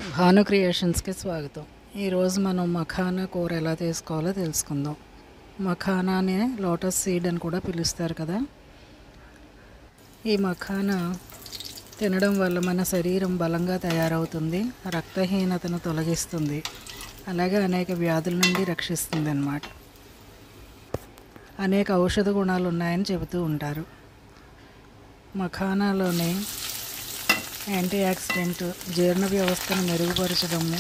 భాను క్రియేషన్స్కి స్వాగతం ఈరోజు మనం మఖానా కూర ఎలా చేసుకోవాలో తెలుసుకుందాం మఖానానే లోటస్ సీడ్ అని కూడా పిలుస్తారు కదా ఈ మఖానా తినడం వల్ల మన శరీరం బలంగా తయారవుతుంది రక్తహీనతను తొలగిస్తుంది అలాగే అనేక వ్యాధుల నుండి రక్షిస్తుంది అన్నమాట అనేక ఔషధ గుణాలు ఉన్నాయని చెబుతూ ఉంటారు మఖానాలోని యాంటీ ఆక్సిడెంట్ జీర్ణ వ్యవస్థను మెరుగుపరచడము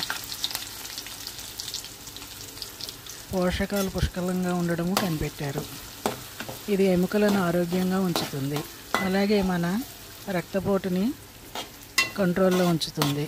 పోషకాలు పుష్కలంగా ఉండడము కనిపెట్టారు ఇది ఎముకలను ఆరోగ్యంగా ఉంచుతుంది అలాగే మన రక్తపోటుని కంట్రోల్లో ఉంచుతుంది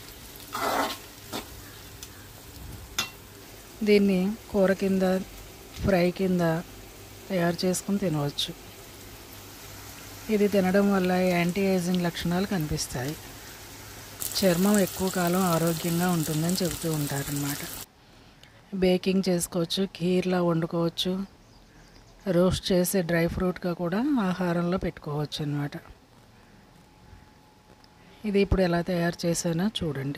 దీన్ని కూర కింద ఫ్రై కింద తయారు చేసుకుని తినవచ్చు ఇది తినడం వల్ల యాంటీ ఏజింగ్ లక్షణాలు కనిపిస్తాయి చర్మం ఎక్కువ కాలం ఆరోగ్యంగా ఉంటుందని చెబుతూ ఉంటారనమాట బేకింగ్ చేసుకోవచ్చు ఖీర్లా వండుకోవచ్చు రోస్ట్ చేసి డ్రై ఫ్రూట్గా కూడా ఆహారంలో పెట్టుకోవచ్చు అనమాట ఇది ఇప్పుడు ఎలా తయారు చేశానో చూడండి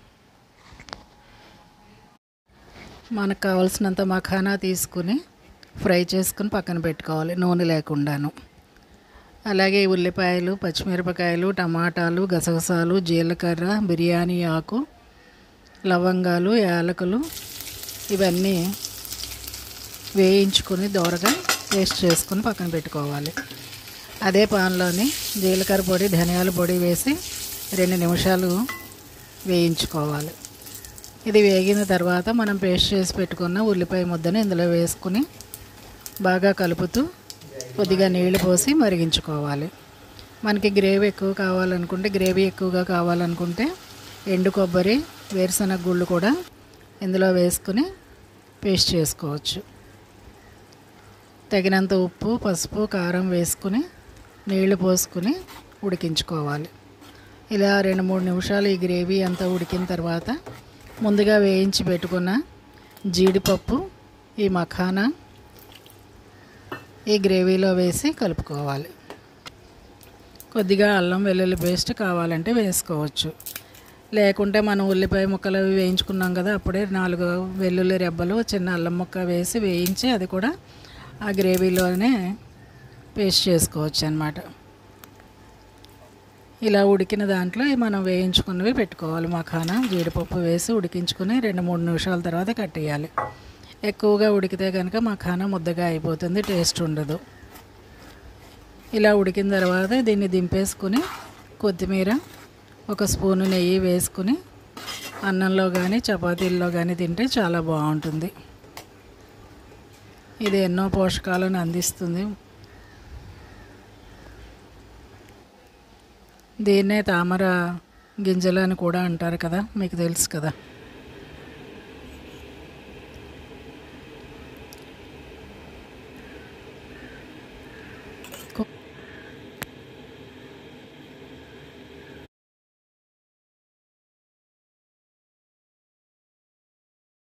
మనకు కావాల్సినంత మఖానా తీసుకుని ఫ్రై చేసుకుని పక్కన పెట్టుకోవాలి నూనె లేకుండాను అలాగే ఉల్లిపాయలు పచ్చిమిరపకాయలు టమాటాలు గసగసాలు జీలకర్ర బిర్యానీ ఆకు లవంగాలు యాలకులు ఇవన్నీ వేయించుకొని దోరగా పేస్ట్ చేసుకొని పక్కన పెట్టుకోవాలి అదే పాన్లోని జీలకర్ర పొడి ధనియాల పొడి వేసి రెండు నిమిషాలు వేయించుకోవాలి ఇది వేగిన తర్వాత మనం పేస్ట్ చేసి పెట్టుకున్న ఉల్లిపాయ ముద్దని ఇందులో వేసుకుని బాగా కలుపుతూ కొద్దిగా నీళ్లు పోసి మరిగించుకోవాలి మనకి గ్రేవీ ఎక్కువ కావాలనుకుంటే గ్రేవీ ఎక్కువగా కావాలనుకుంటే ఎండు కొబ్బరి వేరుశనగ గుళ్ళు కూడా ఇందులో వేసుకుని పేస్ట్ చేసుకోవచ్చు తగినంత ఉప్పు పసుపు కారం వేసుకుని నీళ్లు పోసుకుని ఉడికించుకోవాలి ఇలా రెండు మూడు నిమిషాలు ఈ గ్రేవీ అంతా ఉడికిన తర్వాత ముందుగా వేయించి పెట్టుకున్న జీడిపప్పు ఈ మఖానా ఈ గ్రేవీలో వేసి కలుపుకోవాలి కొద్దిగా అల్లం వెల్లుల్లి పేస్ట్ కావాలంటే వేసుకోవచ్చు లేకుంటే మనం ఉల్లిపాయ ముక్కలు అవి వేయించుకున్నాం కదా అప్పుడే నాలుగు వెల్లుల్లి రెబ్బలు చిన్న అల్లం ముక్క వేసి వేయించి అది కూడా ఆ గ్రేవీలోనే పేస్ట్ చేసుకోవచ్చు అనమాట ఇలా ఉడికిన దాంట్లో మనం వేయించుకున్నవి పెట్టుకోవాలి మఖానా జీడిపప్పు వేసి ఉడికించుకుని రెండు మూడు నిమిషాల తర్వాత కట్టేయాలి ఎక్కువగా ఉడికితే కనుక మఖానా ముద్దగా అయిపోతుంది టేస్ట్ ఉండదు ఇలా ఉడికిన తర్వాత దీన్ని దింపేసుకుని కొత్తిమీర ఒక స్పూను నెయ్యి వేసుకుని అన్నంలో కానీ చపాతీల్లో కానీ తింటే చాలా బాగుంటుంది ఇది ఎన్నో పోషకాలను అందిస్తుంది దీన్నే తామర గింజలు అని కూడా అంటారు కదా మీకు తెలుసు కదా